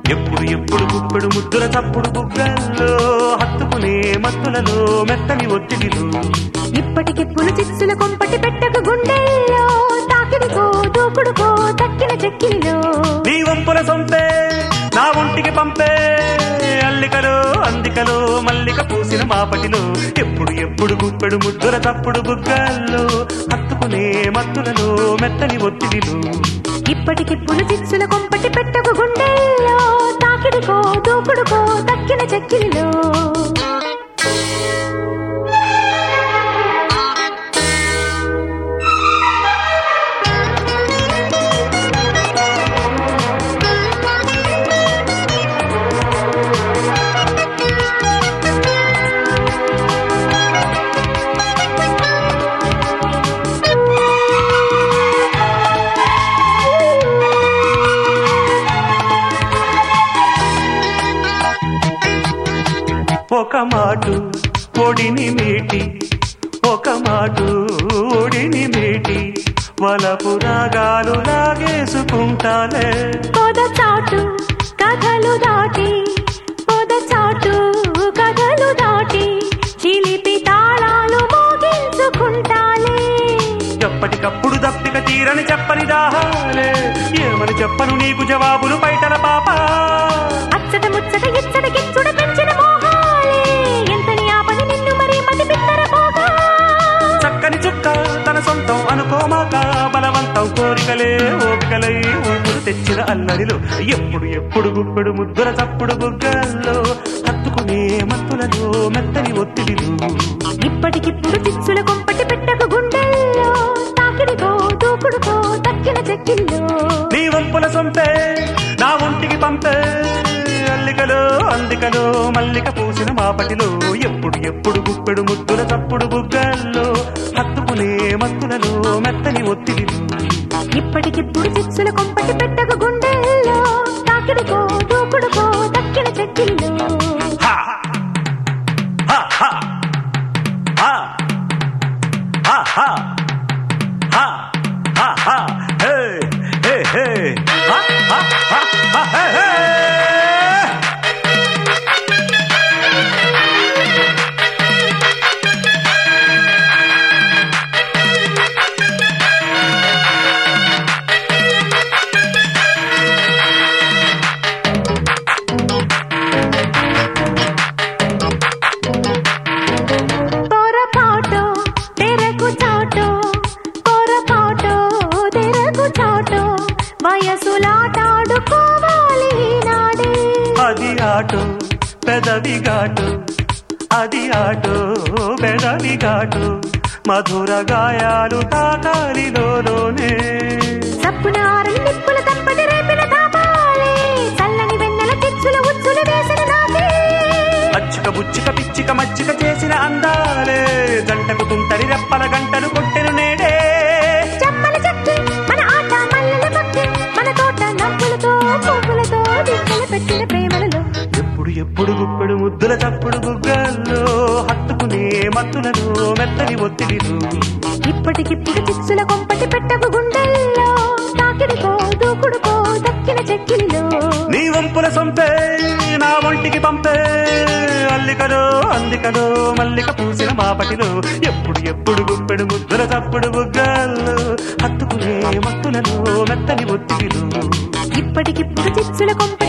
ఎప్పుడు ఎప్పుడు గుప్పెడు ముద్దుల చప్పుడు బుగ్గల్లో హత్తుకునే మత్తులలో మెత్తని ఒత్తిడిలు ఇప్పటికిప్పుడు చిచ్చుల కొంపటి పెట్టకు గుండెల్లో తాకిడికో దూకుడుకో తక్కిన చెక్కిలిలో నీ వంపుల సొంపే నా ఒంటికి పంపే అల్లికలో అందికలో మల్లిక పూసిన మాపటిలో ఎప్పుడు ఎప్పుడు గుప్పెడు ముద్దుల తప్పుడు బుగ్గల్లో హత్తుకునే మత్తులలో మెత్తని ఒత్తిడిలు ఇప్పటికిప్పుడు చిచ్చుల కొంపటి పెట్టకు గుండెల్లో తాకిడికో దూకుడుకో తక్కిన చెక్కిలిలో ఒక మాటు ఒడిని మీటి ఒక మాటు ఒడిని మీటి వలపు రాగాలు లాగేసుకుంటాలే పొద చాటు కథలు దాటి పొద చాటు కథలు దాటి చిలిపి తాళాలు మోగించుకుంటాలే ఎప్పటికప్పుడు దప్పిక తీరని చెప్పని దాహాలే ఏమని చెప్పను నీకు జవాబులు బయటల పాప అచ్చట ముచ్చట ఇచ్చట గిచ్చుడ పెంచిన మోహాలే ఎంతని ఆపని నిన్ను మరి మతి పిత్తర పోగా చక్కని చుక్క తన సొంతం అనుకోమాక బలవంతం కోరికలే ఓపికలై ఊపులు తెచ్చిన అల్లరిలో ఎప్పుడు ఎప్పుడు గుప్పెడు ముద్దుల చప్పుడు బుగ్గల్లో హత్తుకునే మత్తులలో మెత్తని ఒత్తిడిలు ఇప్పటికిప్పుడు చిచ్చుల కొంపటి పెట్టకు గుండెల్లో తాకిడికో దూకుడుకో తక్కిన చెక్కిల్లో నీ వంపుల సొంపే నా ఒంటికి పంపే అల్లికలో అందికలో మల్లిక పూసిన మాపటిలో ఎప్పుడు ఎప్పుడు గుప్పెడు ముద్దుల చప్పుడు బుగ్గల్లో హత్తుకునే మత్తులలో మెత్తని ఒత్తిడిలు ఇప్పటికిప్పుడు చిచ్చుల కొంపటి పెట్టకు గుండెల్లో తాకిడికో దూకుడుకో తక్కిన చెక్కిల్లో హా హా హా హా హా హా హా హా హా హే హే హే హా హా హా హా హే హే పొరపాటు తెరకు చాటు పొరపాటు తెరకు చాటు వయసులాటాడుకోవాలి నాడే అది ఆటో పెదవి ఘాటు అది ఆటో పెదవి ఘాటు మధుర గాయాలు తాకాలిలోనే సప్పున ఆరని నిప్పుల తప్పటి రేపిన తాపాలే చల్లని వెన్నెల చిచ్చుల ఉచ్చులు వేసిన నాకే అచ్చిక బుచ్చిక పిచ్చిక మచ్చిక చేసిన అందాలే జంటకు తుంటరి రెప్పల గంటలు కొట్టెను నేడే చెమ్మల చెక్కి మన ఆట మల్లెల పక్కి మన తోట నవ్వులతో పువ్వులతో దిక్కులు పెట్టిన ప్రేమలలో ఎప్పుడు ఎప్పుడు గుప్పెడు ముద్దుల తప్పుడు బుగ్గల్లో హత్తుకునే మత్తులలో మెత్తని ఒత్తిడిలు ఇప్పటికిప్పుడు చిచ్చుల కొంపటి పెట్టకు గుండెల్లో తాకిడికో దూకుడుకో దక్కిన చెక్కిలిలో నీ వంపుల సొంపే నా ఒంటికి పంపే అల్లికలో అందికలో మల్లిక పూసిన మాపటిలో ఎప్పుడు ఎప్పుడు గుప్పెడు ముద్దుల తప్పుడు బుగ్గల్లో హత్తుకునే మత్తులలో మెత్తని ఒత్తిడిలు ఇప్పటికిప్పుడు చిచ్చుల కొంపటి